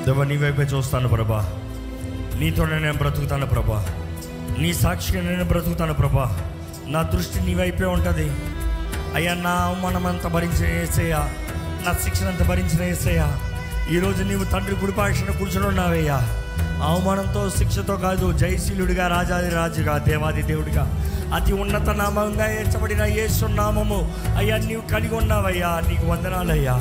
దేవ నీ వైపే చూస్తాను ప్రభా నీతోనే నేను బ్రతుకుతాను ప్రభా నీ సాక్షిగా నేను బ్రతుకుతాను ప్రభా నా దృష్టి నీ వైపే ఉంటుంది అయ్యా నా అవమానం అంతా భరించిన ఏసయ్యా నా శిక్షణ అంతా భరించిన ఏసయ్యా ఈరోజు నీవు తండ్రి కుడిపాక్షణ కూర్చొని ఉన్నావయ్యా అవమానంతో శిక్షతో కాదు జయశీలుడిగా రాజాది రాజుగా దేవాది దేవుడిగా అతి ఉన్నత నామంగా ఏర్చబడిన యేసు నామము అయ్యా నీవు కలిగి ఉన్నావయ్యా నీకు వందనాలయ్యా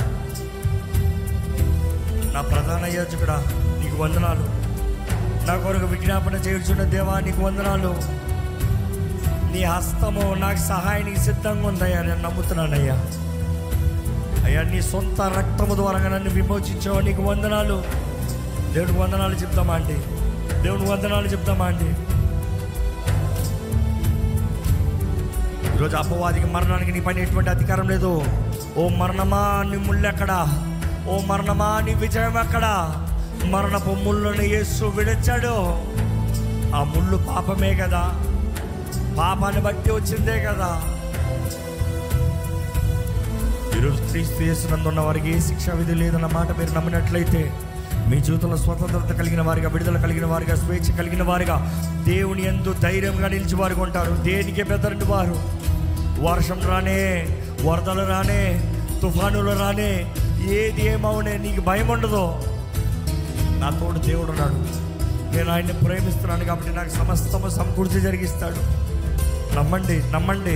నా ప్రధాన యాజకుడా నీకు వందనాలు నా కొరకు విజ్ఞాపన చేయుచున్న దేవా నీకు వందనాలు నీ హస్తము నాకు సహాయానికి సిద్ధంగా ఉందయ్యా నేను నమ్ముతున్నానయ్యా అయ్యా నీ సొంత రక్తము ద్వారా నన్ను విమోచించావు నీకు వందనాలు దేవుడికి వందనాలు చెప్తామా అండి దేవుడికి వందనాలు చెప్తామా అండి ఈరోజు అపవాదికి మరణానికి నీ పైన ఎటువంటి అధికారం లేదు ఓ మరణమా నీ ముళ్ళు ఎక్కడా ఓ మరణమా నీ విజయం ఎక్కడా మరణపు ముళ్ళను యేసు విడచాడు ఆ ముళ్ళు పాపమే కదా పాపాన్ని బట్టి వచ్చిందే కదా ఈరోజు క్రీస్తు చేసినందున్న వారికి ఏ శిక్షా విధి లేదన్న మాట మీరు నమ్మినట్లయితే మీ జీవితంలో స్వతంత్రత కలిగిన వారిగా విడుదల కలిగిన వారిగా స్వేచ్ఛ కలిగిన వారిగా దేవుని ఎందు ధైర్యంగా నిలిచి వారు ఉంటారు దేనికి బెదరని వారు వర్షం రానే వరదలు రానే తుఫానులు రానే ఏది ఏమవునే నీకు భయం ఉండదు నా తోడు దేవుడు ఉన్నాడు నేను ఆయన్ని ప్రేమిస్తున్నాను కాబట్టి నాకు సమస్తము సమకూర్చి జరిగిస్తాడు నమ్మండి నమ్మండి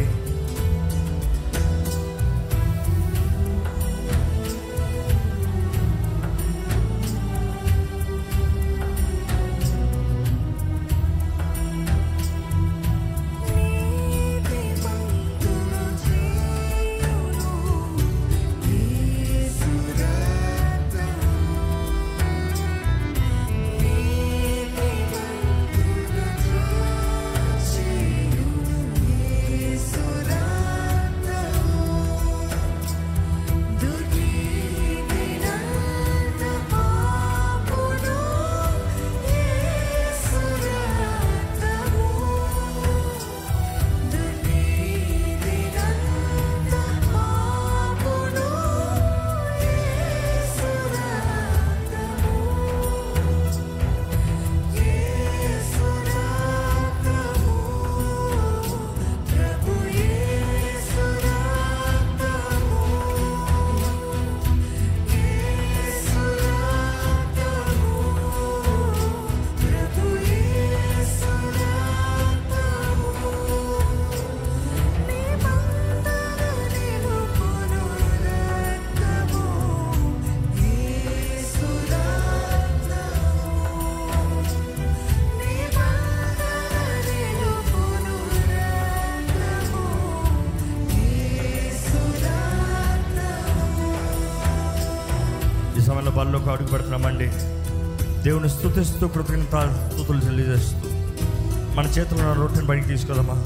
ఈ సమయంలో బల్లోకి అడుగు పెడుతున్నామండి దేవుని స్థుతిస్తూ కృతజ్ఞత స్థుతులు తెలియజేస్తూ మన చేతుల్లో ఉన్న రొట్టెని బయటికి తీసుకోదమ్మా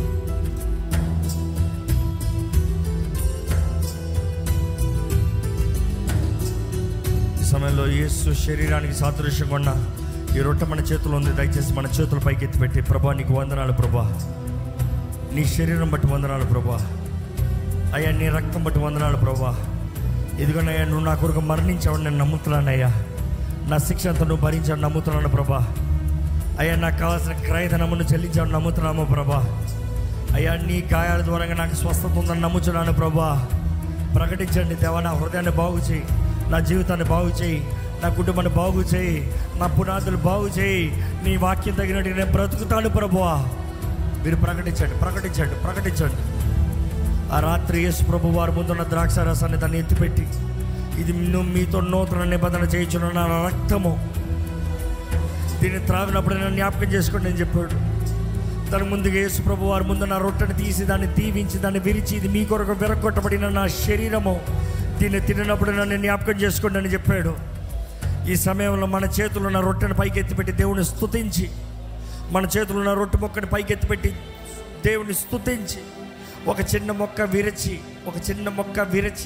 ఈ సమయంలో యేసు శరీరానికి సాదృశ్యంగా ఉన్న ఈ రొట్టె మన చేతిలో ఉంది దయచేసి మన చేతుల పైకి ఎత్తిపెట్టి ప్రభా నీకు వందనాలు ప్రభా నీ శరీరం బట్టి వందనాలు ప్రభా అయ్యా నీ రక్తం బట్టి వందనాలు ప్రభా ఇదిగోనయ్యా నువ్వు నా కొరకు మరణించావని నేను నమ్ముతున్నానయ్యా నా శిక్ష అంతా నువ్వు భరించావు నమ్ముతున్నాను ప్రభా అయ్యా నాకు కావాల్సిన క్రయధనమును చెల్లించావు నమ్ముతున్నాము ప్రభా అయ్యా నీ గాయాల ద్వారా నాకు స్వస్థత ఉందని నమ్ముతున్నాను ప్రభా ప్రకటించండి దేవా నా హృదయాన్ని బాగు చేయి నా జీవితాన్ని బాగు చేయి నా కుటుంబాన్ని బాగు చేయి నా పునాదులు బాగు చేయి నీ వాక్యం తగినట్టు నేను బ్రతుకుతాను ప్రభువా మీరు ప్రకటించండి ప్రకటించండి ప్రకటించండి ఆ రాత్రి యేసు ప్రభు వారి ముందున్న ద్రాక్ష రసాన్ని దాన్ని ఎత్తిపెట్టి ఇది నువ్వు మీతో నూతన నిబంధన చేయించున్న నా రక్తము దీన్ని త్రాగినప్పుడు నేను జ్ఞాపకం చేసుకోండి నేను చెప్పాడు దాని ముందుగా యేసు ప్రభు వారి ముందు నా రొట్టెని తీసి దాన్ని దీవించి దాన్ని విరిచి ఇది మీ కొరకు విరగొట్టబడిన నా శరీరము దీన్ని తిన్నప్పుడు నన్ను జ్ఞాపకం చేసుకోండి అని చెప్పాడు ఈ సమయంలో మన చేతుల్లో ఉన్న రొట్టెని పైకి ఎత్తిపెట్టి దేవుని స్తుతించి మన చేతుల్లో ఉన్న రొట్టె మొక్కని పైకి ఎత్తిపెట్టి దేవుని స్తుతించి ఒక చిన్న మొక్క విరచి ఒక చిన్న మొక్క విరచి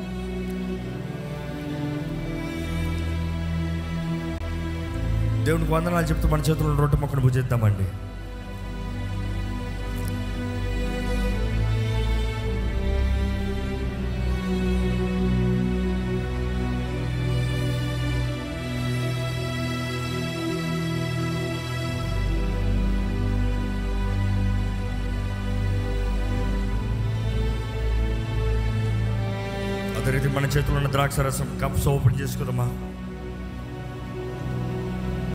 దేవునికి వందనాలు చెప్తూ మన చేతుల్లో ఉన్న రొట్టె మొక్కను భుజిద్దామండి ఇది మన చేతిలో ఉన్న ద్రాక్ష రసం కప్స్ ఓపెన్ చేసుకుందామా